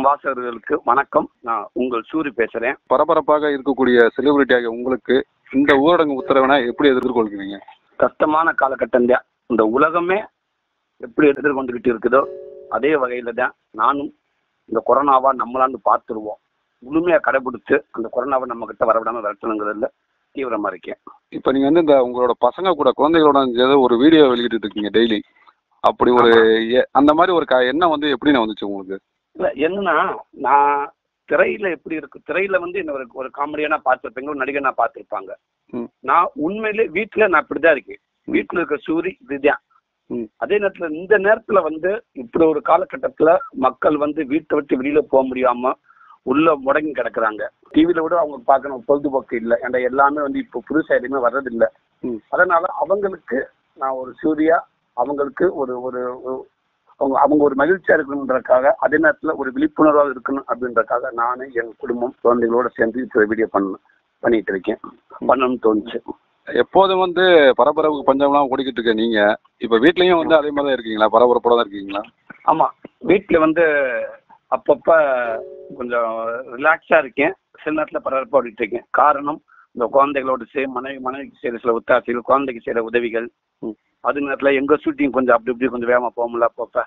வாசகர்களுக்கு வணக்கம் நான் உங்கள் சூரி பேசுறேன் பரபரப்பாக இருக்கக்கூடிய செலிபிரிட்டியாக உங்களுக்கு இந்த ஊரடங்கு உத்தரவினை எப்படி எதிர்கொள்கிறீங்க கஷ்டமான காலகட்டம் தான் இந்த உலகமே எப்படி எதிர்கொண்டுகிட்டு இருக்குதோ அதே வகையில தான் நானும் இந்த கொரோனாவா நம்மளாண்டு பார்த்துருவோம் முழுமையா கடைபிடிச்சு அந்த கொரோனாவை நம்ம கிட்ட வரவிடாம விரட்டணுங்கிறதுல தீவிரமா இருக்கேன் இப்போ நீங்க வந்து இந்த உங்களோட பசங்க கூட குழந்தைகளோட ஏதோ ஒரு வீடியோ வெளியிட்டு இருக்கீங்க டெய்லி அப்படி ஒரு எ- அந்த மாதிரி ஒரு க- எண்ணம் வந்து எப்படிண்ணே வந்துச்சு உங்களுக்கு இல்ல என்னன்னா நான் திரையில எப்படி இருக்கு திரையில வந்து என்ன ஒரு ஒரு காமெடியான பார்த்துருப்பேங்க ஒரு நடிகனா பார்த்துருப்பாங்க ம். நான் உண்மையிலே வீட்டுல நான் இப்படிதான் இருக்கேன் வீட்டுல இருக்க சூரி இதுதான் ம். அதே நேரத்துல இந்த நேரத்துல வந்து இப்படி ஒரு காலகட்டத்துல மக்கள் வந்து வீட்டை விட்டு வெளியில போக முடியாம உள்ள முடங்கி கிடக்குறாங்க டிவில விட அவங்க பார்க்கணும் பொழுதுபோக்கு இல்லை ஏன்டா எல்லாமே வந்து இப்போ புதுசா எதுவுமே வர்றது இல்ல ம். அதனால அவங்களுக்கு நான் ஒரு சூரியா அவங்களுக்கு ஒரு ஒரு ஒரு- அவங்க அவங்க ஒரு மகிழ்ச்சியா இருக்கணுன்றதுக்காக அதே நேரத்துல ஒரு விழிப்புணர்வாக இருக்கணும் அப்படின்றதுக்காக நானு என் குடும்பம் குழந்தைகளோட சேர்ந்து இப்போ வீடியோ பண்ண பண்ணிட்டு இருக்கேன் பண்ணணும்னு தோணுச்சு எப்போதும் வந்து பரபரப்புக்கு பஞ்சம்லாம் ஓடிக்கிட்டு இருக்க நீங்க இப்போ வீட்லயும் வந்து அதே மாதிரி தான் இருக்கீங்களா பரபரப்போட தான் இருக்கீங்களா ஆமா வீட்டுல வந்து அப்பப்ப கொஞ்சம் ரிலாக்ஸா இருக்கேன் சில நேரத்துல பரபரப்பா ஓடிட்டு இருக்கேன் காரணம் இந்த குழந்தைகளோட சே மனைவி மனைவிக்கு செய்யற சில ஒத்தாசைகள் குழந்தைக்கு செய்யற உதவிகள் ம். அது நேரத்துல எங்க ஷூட்டிங் கொஞ்சம் அப்படி இப்படி கொஞ்சம் வேகமா போக முடியல அப்பப்ப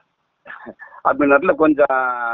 அப்படி நேரத்துல கொஞ்சம்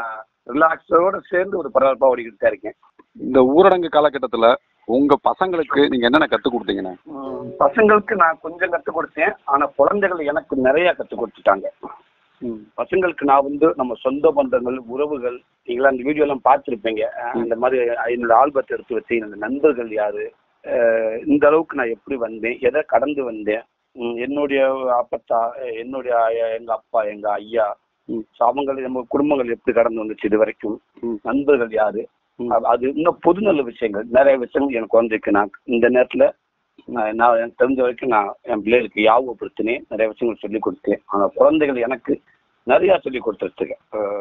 ரிலாக்ஸோட சேர்ந்து ஒரு பரபரப்பா ஓடிக்கிட்டு தான் இருக்கேன் இந்த ஊரடங்கு காலகட்டத்துல உங்க பசங்களுக்கு நீங்க என்னென்ன கற்றுக் கொடுத்தீங்கண்ணே ம், பசங்களுக்கு நான் கொஞ்சம் கற்றுக் கொடுத்தேன் ஆனா குழந்தைகள் எனக்கு நிறைய கற்றுக் கொடுத்துட்டாங்க ம் பசங்களுக்கு நான் வந்து நம்ம சொந்த பந்தங்கள் உறவுகள் நீங்களாம் அந்த வீடியோ எல்லாம் பார்த்துருப்பீங்க அஹ் அந்த மாதிரி என்னோட ஆல்பத்தை எடுத்து வச்சு என்னோட நண்பர்கள் யாரு அஹ் இந்த அளவுக்கு நான் எப்படி வந்தேன் எதை கடந்து வந்தேன் ம், என்னுடைய அப்பத்தா என்னுடைய ஆயா, எங்க அப்பா எங்க ஐயா ம். ஸோ அவங்க நம்ம குடும்பங்கள் எப்படி கடந்து வந்துச்சு இது வரைக்கும் ம். நண்பர்கள் யாரு ம். அது- அது இன்னும் பொதுநல விஷயங்கள் நிறைய விஷயங்கள் எனக்கு குழந்தைக்கு நான் இந்த நேரத்துல நான் நான் எனக்கு தெரிஞ்ச வரைக்கும் நான் என் பிள்ளைகளுக்கு யாபகப்படுத்தினேன் நிறைய விஷயங்கள் சொல்லி கொடுத்தேன் ஆனா குழந்தைகள் எனக்கு நிறைய சொல்லி கொடுத்துருக்கேன்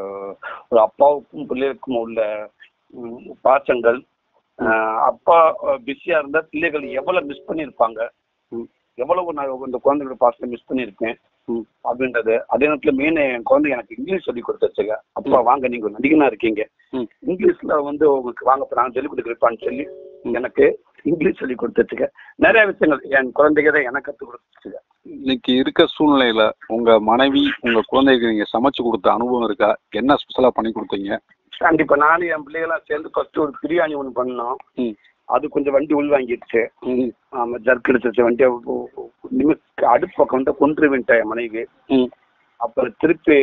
ஒரு அப்பாவுக்கும் பிள்ளைகளுக்கும் உள்ள ம், பாசங்கள் ஆஹ் அப்பா பிஸியா இருந்தா பிள்ளைகள் எவ்வளவு மிஸ் பண்ணியிருப்பாங்க ம். எவ்வளவு நான் இந்த குழந்தைகளோட பாசத்தை மிஸ் பண்ணியிருக்கேன் ம். அப்படின்றது அதே நேரத்துல மெயின் என் குழந்தை எனக்கு இங்கிலீஷ் சொல்லி கொடுத்துருச்சுங்க அப்பா வாங்க நீங்க ஒரு நடிகனா இருக்கீங்க ம். இங்கிலீஷ்ல வந்து உங்களுக்கு வாங்க இப்ப நான் சொல்லி கொடுக்குறேன்னு சொல்லி ம். எனக்கு இங்கிலீஷ் சொல்லி கொடுத்துருச்சுங்க நிறைய விஷயங்கள் என் குழந்தைங்க தான் எனக்கு கற்றுக் கொடுத்துருச்சுங்க இன்னைக்கு இருக்க சூழ்நிலையில உங்க மனைவி உங்க குழந்தைக்கு நீங்க சமைச்சு கொடுத்த அனுபவம் இருக்கா என்ன ஸ்பெஷலா பண்ணி கொடுத்தீங்க கண்டிப்பா நானும் என் பிள்ளைகளாம் சேர்ந்து ஃபர்ஸ்ட் ஒரு பிரியாணி ஒன்று பண்ணோம் ம் அது கொஞ்சம் வண்டி உள் வாங்கிடுச்சு ம் ஆமா ஜர்க் எடுத்துச்சு வண்டியை நிமிஷம் அடுப்பு பக்கம் வந்து கொன்று விட்டேன் என் மனைவி ம் அப்புறம் திருப்பி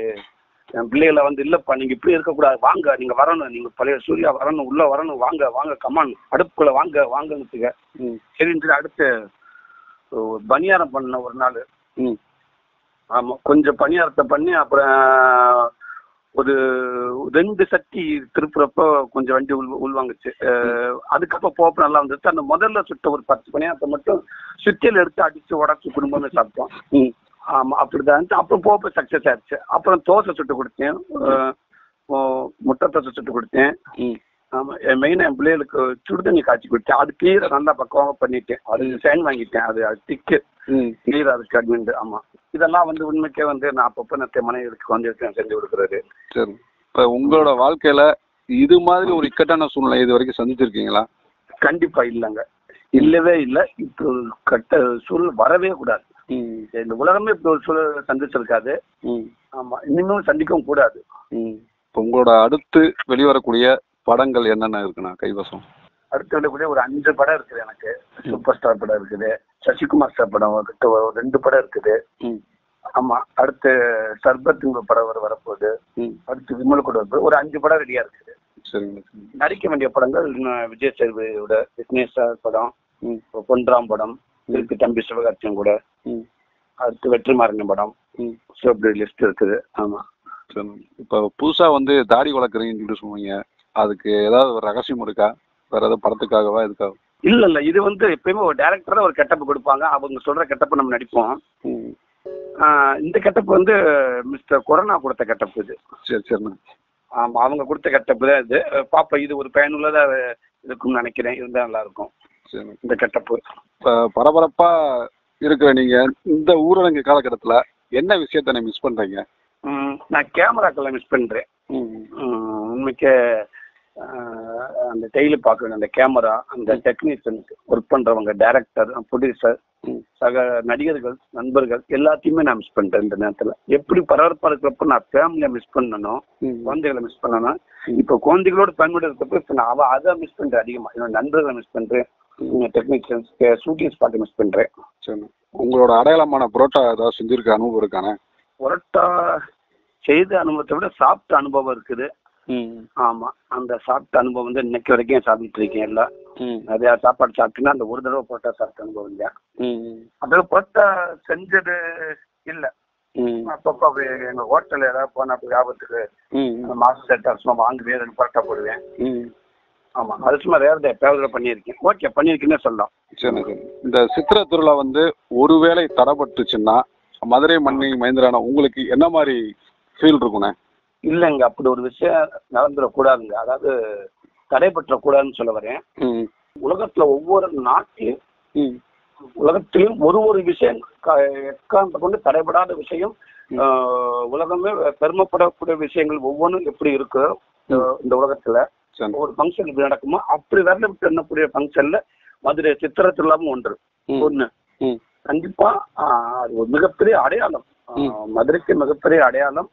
என் பிள்ளைகளை வந்து இல்லப்பா நீங்க இப்படி இருக்கக்கூடாது வாங்க நீங்க வரணும் நீங்க பழைய சூர்யா வரணும் உள்ள வரணும் வாங்க வாங்க கமான் அடுப்புக்குள்ள வாங்க வாங்கன்னுச்சுங்க ம் சரின்னு சொல்லி அடுத்து ஒரு பணியாரம் பண்ண ஒரு நாள் ம் ஆமா கொஞ்சம் பணியாரத்தை பண்ணி அப்புறம் ஒரு ரெண்டு சட்டி திருப்புறப்ப கொஞ்சம் வண்டி உள் உள்வாங்குச்சு அஹ் அதுக்கப்புறம் போப்ப நல்லா வந்துச்சு அந்த முதல்ல சுட்ட ஒரு பத்து பணியாரத்தை மட்டும் சுத்தியில் எடுத்து அடிச்சு உடச்சு குடும்பமே சாப்பிட்டோம் ம் ஆமா அப்படிதான் இருந்துச்சு. அப்புறம் போப்ப சக்சஸ் ஆயிடுச்சு அப்புறம் தோசை சுட்டு கொடுத்தேன் அஹ் மு- முட்டை தோசை சுட்டு கொடுத்தேன் ம் ஆமா என் மெயின் என் பிள்ளைகளுக்கு சுடுதண்ணி காய்ச்சி கொடுத்தேன் அது கீரை நல்லா பக்குவமா பண்ணிட்டேன் அது சைன் வாங்கிட்டேன் அது அது திக்கு ம் கிளியர் அதுக்கு அட்மின் ஆமா இதெல்லாம் வந்து உண்மைக்கே வந்து நான் அப்பப்போ நான் மனைவிக்கு வந்து நான் செஞ்சு கொடுக்குறது சரி இப்போ உங்களோட வாழ்க்கையில இது மாதிரி ஒரு இக்கட்டான சூழ்நிலை இது வரைக்கும் சந்திச்சிருக்கீங்களா கண்டிப்பா இல்லைங்க இல்லவே இல்லை இப்போ ஒரு கட்ட சூழல் வரவே கூடாது ம் இந்த உலகமே இப்படி ஒரு சூழல் சந்திச்சிருக்காது ம் ஆமா இனிமேல் சந்திக்கவும் கூடாது ம் இப்போ உங்களோட அடுத்து வெளிவரக்கூடிய படங்கள் என்னென்ன இருக்குண்ணா கைவசம் அடுத்து வரக்கூடிய ஒரு அஞ்சு படம் இருக்குது எனக்கு சூப்பர் ஸ்டார் படம் இருக்குது சசிகுமார் சார் படம் கிட்ட ஒரு ரெண்டு படம் இருக்குது ம் ஆமா அடுத்து சர்பத்துங்கிற படம் வர வரப்போகுது ம் அடுத்து விமல் கூட வரப்போகுது. ஒரு அஞ்சு படம் ரெடியா இருக்குது சரிங்க சரிங்க. நடிக்க வேண்டிய படங்கள் இன்னும் விஜய் சேதுபதியோட விக்னேஷ் சார் படம் ம் பொன்ராம் படம் திருப்பி தம்பி சிவகார்த்தியன் கூட ம் அடுத்து வெற்றிமாறன் படம் ம் ஸோ அப்படி லிஸ்ட் இருக்குது ஆமா சரி இப்போ புதுசாக வந்து தாடி வளர்க்குறீங்கன்னு சொல்லிட்டு சொன்னீங்க அதுக்கு ஏதாவது ஒரு ரகசியம் இருக்கா வேற ஏதாவது படத்துக்காகவா இதுக்காக இல்ல இல்ல இது வந்து எப்பயுமே ஒரு டேரக்டர் ஒரு கெட்டப் கொடுப்பாங்க அவங்க சொல்ற கெட்டப் நம்ம நடிப்போம் ம் ஆஹ் இந்த கெட்டப் வந்து மிஸ்டர் கொரோனா கொடுத்த கெட்டப் இது சரி சரிண்ணா ஆமா அவங்க கொடுத்த கெட்டப் தான் இது பாப்பா இது ஒரு பயனுள்ளதா இருக்கும்னு நினைக்கிறேன் இருந்தா நல்லா இருக்கும் சரி இந்த கெட்டப் இப்போ பரபரப்பாக இருக்கிற நீங்கள் இந்த ஊரடங்கு காலகட்டத்தில் என்ன விஷயத்த நீ மிஸ் பண்ணுறீங்க நான் கேமராக்களை மிஸ் பண்றேன் ம் உம், உண்மைக்கே ஆஹ், அந்த டெய்லி பார்க்க அந்த கேமரா அந்த டெக்னீஷியன் ஒர்க் பண்றவங்க டைரக்டர் ப்ரொடியூசர் ம். சக நடிகர்கள் நண்பர்கள் எல்லாத்தையுமே நான் மிஸ் பண்ணிட்டேன் இந்த நேரத்துல எப்படி பரபரப்பா இருக்கிறப்ப நான் ஃபேமிலியை மிஸ் பண்ணணும் ம். குழந்தைகளை மிஸ் பண்ணணும் இப்போ குழந்தைகளோட பயன்படுத்த இருக்கப்ப இப்போ நான் அவ அதை மிஸ் பண்றேன் அதிகமா என்னோட நண்பர்களை மிஸ் பண்றேன் டெக்னீஷியன்ஸ் ஷூட்டிங் ஸ்பாட்டை மிஸ் பண்றேன் சரி உங்களோட அடையாளமான புரோட்டா ஏதாவது செஞ்சிருக்க அனுபவம் இருக்கானே புரட்டா செய்த அனுபவத்தை விட சாப்பிட்ட அனுபவம் இருக்குது ம் ஆமா அந்த சாப்பிட்ட அனுபவம் வந்து இன்னைக்கு வரைக்கும் சாப்பிட்டு இருக்கேன் எல்லாம் ம் நிறைய சாப்பாடு சாப்பிட்டுன்னா அந்த ஒரு தடவை புரோட்டா சாப்பிட்ட அனுபவம் இல்லையா ம் அதில் புரோட்டா செஞ்சது இல்ல ம் அப்பப்போ அப்படி எங்க ஹோட்டல் ஏதாவது போனா அப்படி ஞாபகத்துக்கு ம் மாசம் செட் சும்மா வாங்குவேன் ரெண்டு புரோட்டா போடுவேன் ம் ஆமா அது சும்மா வேறு எப்பயாவது பண்ணியிருக்கேன் ஓகே பண்ணியிருக்கேன்னே சொல்லலாம் சரி சரி இந்த சித்திரை திருவிழா வந்து ஒருவேளை தடைப்பட்டுச்சுன்னா மதுரை மண்ணி மைந்தரான உங்களுக்கு என்ன மாதிரி ஃபீல் இருக்குண்ணே இல்லைங்க அப்படி ஒரு விஷயம் நடந்துடக்கூடாதுங்க அதாவது தடைபற்றக்கூடாதுன்னு சொல்ல வரேன் ம் உலகத்துல ஒவ்வொரு நாட்டிலும் ம் உலகத்திலும் ஒரு ஒரு விஷயம் க- எக்காந்த கொண்டு தடைபடாத விஷயம் ஆஹ், உலகமே பெருமைப்படக்கூடிய விஷயங்கள் ஒவ்வொன்றும் எப்படி இருக்கோ ஆஹ், இந்த உலகத்துல சரி ஒரு ஃபங்க்ஷன் இப்படி நடக்குமோ அப்படி வரல விட்டு எண்ணக்கூடிய ஃபங்க்ஷன்ல மதுரை சித்திரை திருவிழாவும் ஒன்று ம். ஒண்ணு ம் கண்டிப்பா ஆஹ், அது ஒரு மிகப்பெரிய அடையாளம் ஆஹ், மதுரைக்கு மிகப்பெரிய அடையாளம்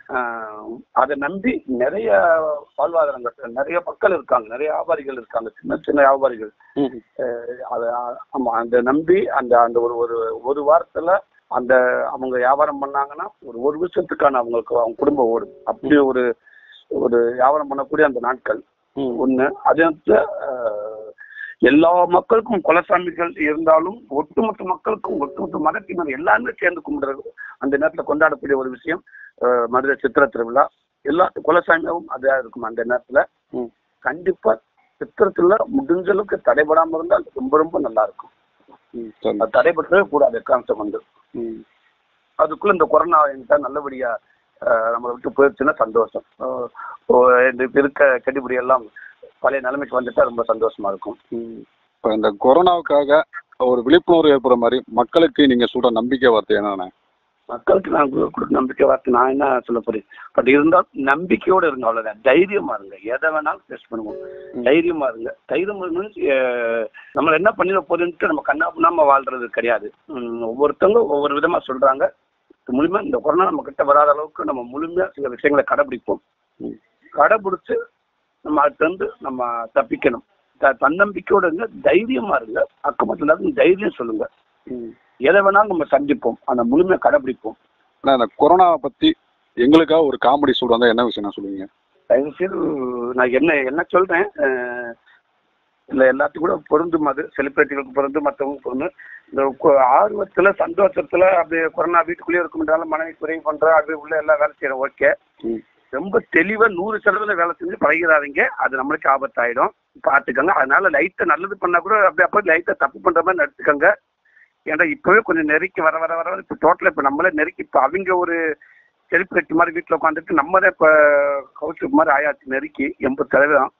ஆஹ், அதை நம்பி நிறைய வாழ்வாதாரங்கள் நிறைய மக்கள் இருக்காங்க நிறைய வியாபாரிகள் இருக்காங்க சின்ன சின்ன வியாபாரிகள் ம் அஹ் அது ஆ- ஆமா அந்த நம்பி அந்த அந்த ஒரு ஒரு ஒரு வாரத்துல அந்த அவங்க வியாபாரம் பண்ணாங்கன்னா ஒரு ஒரு வருஷத்துக்கான அவங்களுக்கு அவங்க குடும்பம் ஓடும் அப்படி ஒரு ஒரு வியாபாரம் பண்ணக்கூடிய அந்த நாட்கள் ம் ஒண்ணு அதே நேரத்துல, அஹ், எல்லா மக்களுக்கும் குலசாமிகள் இருந்தாலும் ஒட்டுமொத்த மக்களுக்கும் ஒட்டுமொத்த மதத்தினர் எல்லாருமே சேர்ந்து கும்பிடுறது அந்த நேரத்துல கொண்டாடக்கூடிய ஒரு விஷயம் அஹ், மதுரை சித்திரை திருவிழா எல்லா குலசாமியாவும் அதா இருக்கும் அந்த நேரத்துல ம் கண்டிப்பா சித்திரத்துல முடிஞ்ச அளவுக்கு தடைபடாம இருந்தால் ரொம்ப ரொம்ப நல்லா இருக்கும் ம் சரி அது தடைபட்டவே கூடாது கான்செப்ட் வந்து ம் அதுக்குள்ள இந்த கொரோனா என்கிட்ட நல்லபடியா அஹ், நம்மளை விட்டு போயிடுச்சுன்னா சந்தோஷம் அஹ், ஓ, இந்த இப்ப இருக்க கெடுபிடி எல்லாம் பழைய நிலைமைக்கு வந்துட்டா ரொம்ப சந்தோஷமா இருக்கும் ம் இப்போ இந்த கொரோனாவுக்காக ஒரு விழிப்புணர்வு ஏற்படுற மாதிரி மக்களுக்கு நீங்க சொல்ற நம்பிக்கை வார்த்தை என்னண்ணே மக்களுக்கு நான் கு- கொடுத்த நம்பிக்கை வார்த்தை நான் என்ன சொல்ல போறேன் பட் இருந்தால் நம்பிக்கையோட இருங்க அவ்வளவுதான் தைரியமா இருங்க எதை வேணாலும் ஃபேஸ் பண்ணுவோம் தைரியமா இருங்க தைரியம் மீன்ஸ் நம்ம என்ன பண்ணிட போதுன்ட்டு நம்ம கண்ணா பண்ணாம வாழ்றது கிடையாது உம், ஒவ்வொருத்தவங்க ஒவ்வொரு விதமா சொல்றாங்க முழுமையா இந்த கொரோனா நம்ம கிட்ட வராத அளவுக்கு நம்ம முழுமையா சில விஷயங்களை கடைபிடிப்போம் ம் கடைபிடிச்சு நம்ம அதுல இருந்து நம்ம தப்பிக்கணும் த- தன்னம்பிக்கையோட இருங்க தைரியமா இருங்க அக்கமத்துல எல்லாருக்கும் தைரியம் சொல்லுங்க ம் எதை வேணாலும் நம்ம சந்திப்போம் அந்த முழுமையா கடைபிடிப்போம் அண்ணா இந்த கொரோனாவை பத்தி எங்களுக்காக ஒரு காமெடி சொல்றாங்க என்ன விஷயம் சொல்லுவீங்க தயவு செய்து நான் என்ன என்ன சொல்றேன் அஹ், இல்ல எல்லாத்துக்கும் கூட பொருந்தும் அது செலிபிரிட்டிகளுக்கு பொருந்தும் மற்றவங்க பொருந்தும் இந்த கொ- ஆர்வத்துல சந்தோஷத்துல அப்படியே கொரோனா வீட்டுக்குள்ளேயே இருக்கும்ன்றாலும் மனைவி குறை பண்றோம் அப்படியே உள்ள எல்லாம் வேலை செய்யறோம் ஓகே ம் ரொம்ப தெளிவா நூறு சதவீதம் வேலை செஞ்சு பழகிறாதீங்க அது நம்மளுக்கு ஆபத்தாயிடும் பார்த்துக்கோங்க அதனால லைட்டை நல்லது பண்ணா கூட அப்படியே அப்போ லைட்டை தப்பு பண்ற மாதிரி நடத்துக்கோங்க ஏன்னா இப்பவே கொஞ்சம் நெருக்கி வர வர வர இப்போ டோட்டலாக இப்போ நம்மளே நெருக்கி இப்போ அவங்க ஒரு செலிபிரிட்டி மாதிரி வீட்டில் உட்காந்துட்டு நம்ம தான் இப்போ கவுன்சிலர் மாதிரி ஆயாச்சு நெருக்கி எண்பது சதவீதம்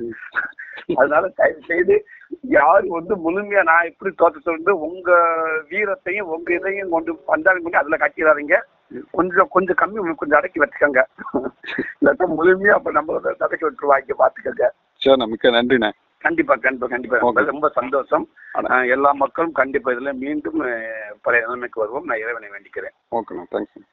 அதனால தயவு செய்து யார் வந்து முழுமையா நான் எப்படி தோற்ற சொல்றது உங்க வீரத்தையும் உங்க இதையும் கொண்டு பந்தாலும் பண்ணி அதுல கட்டிடாதீங்க கொஞ்சம் கொஞ்சம் கம்மி கொஞ்சம் அடக்கி வச்சுக்கோங்க இல்லாட்டா முழுமையா அப்ப நம்ம அடக்கி விட்டுருவாங்க பாத்துக்கோங்க சரிண்ணா மிக்க நன்றிண்ணே கண்டிப்பா கண்டிப்பா கண்டிப்பா Okay. ரொம்ப சந்தோஷம் அஹ் எல்லா மக்களும் கண்டிப்பா இதுல மீண்டும் அஹ், பழைய நிலைமைக்கு வருவோம் நான் இறைவனை வேண்டிக்கிறேன் ஓகேண்ணா தேங்க்ஸ்